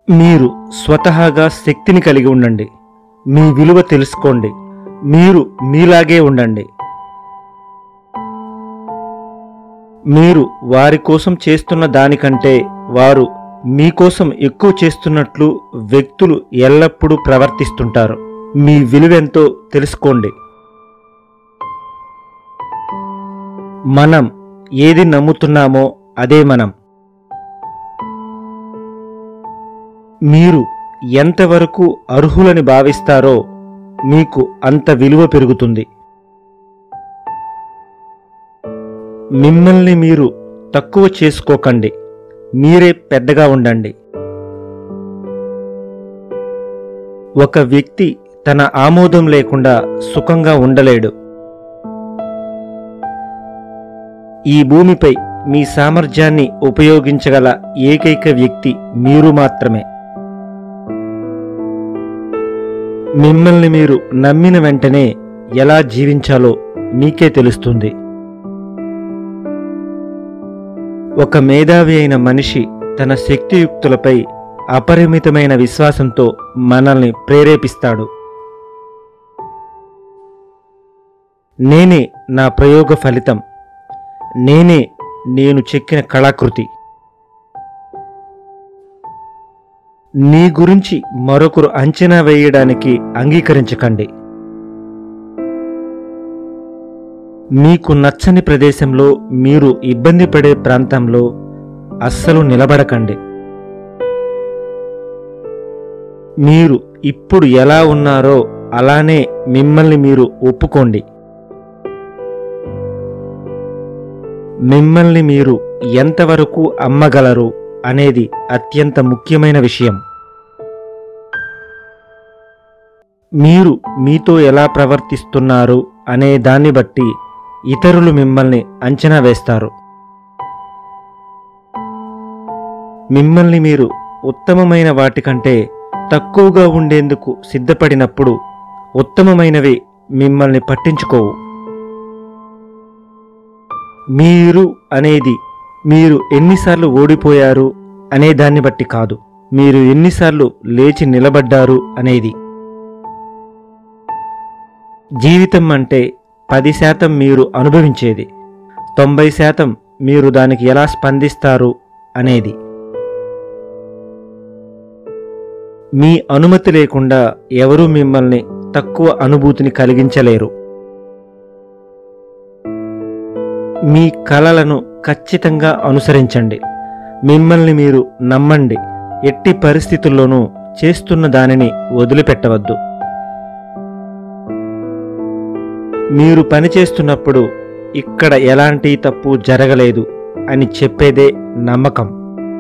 మీరు స్వతహాగా శక్తిని కలిగి ఉండండి మీ విలువ తెలుసుకోండి మీరు మీలాగే ఉండండి మీరు వారి కోసం చేస్తున్న దానికంటే వారు మీకోసం ఎక్కువ చేస్తున్నట్లు వ్యక్తులు ఎల్లప్పుడూ ప్రవర్తిస్తుంటారు మీ విలువెంతో తెలుసుకోండి మనం ఏది నమ్ముతున్నామో అదే మనం మీరు ఎంతవరకు అర్హులని భావిస్తారో మీకు అంత విలువ పెరుగుతుంది మిమ్మల్ని మీరు తక్కువ చేసుకోకండి మీరే పెద్దగా ఉండండి ఒక వ్యక్తి తన ఆమోదం లేకుండా సుఖంగా ఉండలేడు ఈ భూమిపై మీ సామర్థ్యాన్ని ఉపయోగించగల ఏకైక వ్యక్తి మీరు మాత్రమే మిమ్మల్ని మీరు నమ్మిన వెంటనే ఎలా జీవించాలో మీకే తెలుస్తుంది ఒక మేధావి అయిన మనిషి తన శక్తియుక్తులపై అపరిమితమైన విశ్వాసంతో మనల్ని ప్రేరేపిస్తాడు నేనే నా ప్రయోగ ఫలితం నేనే నేను చెక్కిన కళాకృతి నీ గురించి మరొకరు అంచనా వేయడానికి అంగీకరించకండి మీకు నచ్చని ప్రదేశంలో మీరు ఇబ్బంది పడే ప్రాంతంలో అస్సలు నిలబడకండి మీరు ఇప్పుడు ఎలా ఉన్నారో అలానే మిమ్మల్ని మీరు ఒప్పుకోండి మిమ్మల్ని మీరు ఎంతవరకు అమ్మగలరు అనేది అత్యంత ముఖ్యమైన విషయం మీరు మీతో ఎలా ప్రవర్తిస్తున్నారు అనే దాన్ని బట్టి ఇతరులు మిమ్మల్ని అంచనా వేస్తారు మిమ్మల్ని మీరు ఉత్తమమైన వాటికంటే తక్కువగా ఉండేందుకు సిద్ధపడినప్పుడు ఉత్తమమైనవి మిమ్మల్ని పట్టించుకోవు మీరు అనేది మీరు ఎన్నిసార్లు ఓడిపోయారు అనే దాన్ని బట్టి కాదు మీరు ఎన్నిసార్లు లేచి నిలబడ్డారు అనేది జీవితం అంటే పది శాతం మీరు అనుభవించేది తొంభై శాతం మీరు దానికి ఎలా స్పందిస్తారు అనేది మీ అనుమతి లేకుండా ఎవరూ మిమ్మల్ని తక్కువ అనుభూతిని కలిగించలేరు మీ కలలను ఖచ్చితంగా అనుసరించండి మిమ్మల్ని మీరు నమ్మండి ఎట్టి పరిస్థితుల్లోనూ చేస్తున్న దానిని వదిలిపెట్టవద్దు మీరు పనిచేస్తున్నప్పుడు ఇక్కడ ఎలాంటి తప్పు జరగలేదు అని చెప్పేదే నమ్మకం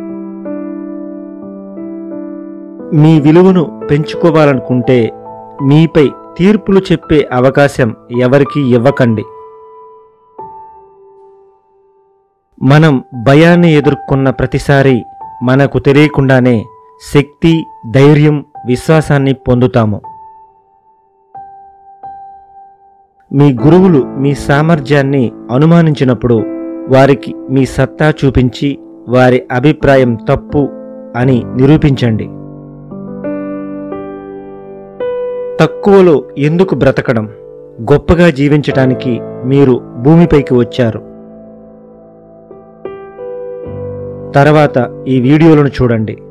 మీ విలువను పెంచుకోవాలనుకుంటే మీపై తీర్పులు చెప్పే అవకాశం ఎవరికీ ఇవ్వకండి మనం భయాన్ని ఎదుర్కొన్న ప్రతిసారి మనకు తెలియకుండానే శక్తి ధైర్యం విశ్వాసాన్ని పొందుతాము మీ గురువులు మీ సామర్థ్యాన్ని అనుమానించినప్పుడు వారికి మీ సత్తా చూపించి వారి అభిప్రాయం తప్పు అని నిరూపించండి తక్కువలో ఎందుకు బ్రతకడం గొప్పగా జీవించటానికి మీరు భూమిపైకి వచ్చారు తర్వాత ఈ వీడియోలను చూడండి